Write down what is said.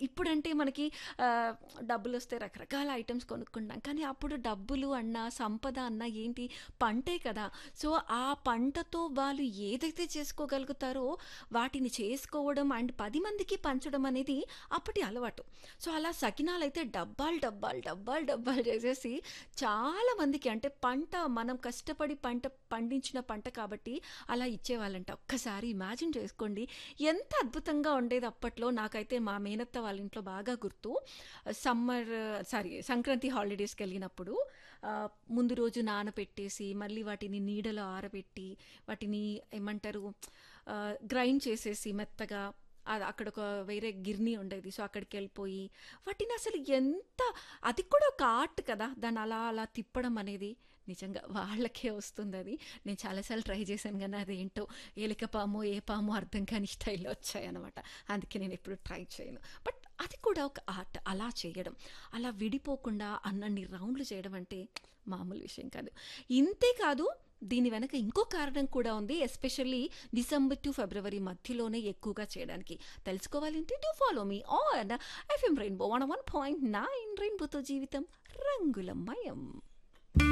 ఇప్పుడంటే మనకి ఆహ్, డబ్బులొస్తే రకరకాల ఐటెమ్స్ కొనుక్కుంటాం. కానీ అప్పుడు డబ్బులు అన్నా, సంపద అన్నా ఏంటి పంటే కదా! సో, ఆ పంటతో వాళ్ళు ఏదైతే చేసుకోగలుగుతారో వాటిని చేసుకోవడం అండ్ 10 మందికి పంచడం అనేది అప్పటి అలవాటు. సో, అలా సకినాలైతే డబ్బాలు, డబ్బాలు, డబ్బాలు, డబ్బాలు చేసేసి చాలా మందికి అంటే పంట మనం కష్టపడి పంట పండించిన పంట కాబట్టి అలా ఇచ్చేవాళ్ళంట. ఒక్కసారి ఇమాజిన్ చేసుకోండి. ఎంత అద్భుతంగా ఉండేది అప్పట్లో. నాకైతే మా మేనత్త వాళ్ళ ఇంట్లో బాగా గుర్తు. సమ్మర్ సారీ సంక్రాంతి హాలిడేస్‌కెళ్ళినప్పుడు ఆహ్, ముందు రోజు నానపెట్టేసి, మళ్ళీ వాటిని నీడలో ఆరబెట్టి, వాటిని ఏమంటారు ఆహ్, గ్రైండ్ చేసేసి మెత్తగా అది అక్కడొక వేరే గిర్నీ ఉండేది. సో, అక్కడికెళ్ళిపోయి వాటిని అసలు ఎంత అది కూడా ఒక ఆర్ట్ కదా! దాన్ని అలా అలా తిప్పడం అనేది. నిజంగా వాళ్ళకే వస్తుందది. నేను చాలా సార్లు ట్రై చేశాను గానీ అదేంటో ఏలిక పామో, ఏ పామో అర్థం కాని స్టైల్‌లో వచ్చాయనమాట. అందుకే నేనెప్పుడు ట్రై చేయను. బట్ అది కూడా ఒక ఆర్ట్. అలా చేయడం. అలా విడిపోకుండా అన్నన్ని రౌండ్‌లు చేయడం అంటే మామూలు విషయం కాదు. ఇంతే కాదు దీని వెనక ఇంకో కారణం కూడా ఉంది. ఎస్పెషల్లీ డిసెంబర్ టు ఫిబ్రవరి మధ్యలోనే ఎక్కువగా చేయడానికి. తెలుసుకోవాలంటే do follow me on FM rainbow 101.9 రెయిన్బోతో జీవితం రంగులమయం.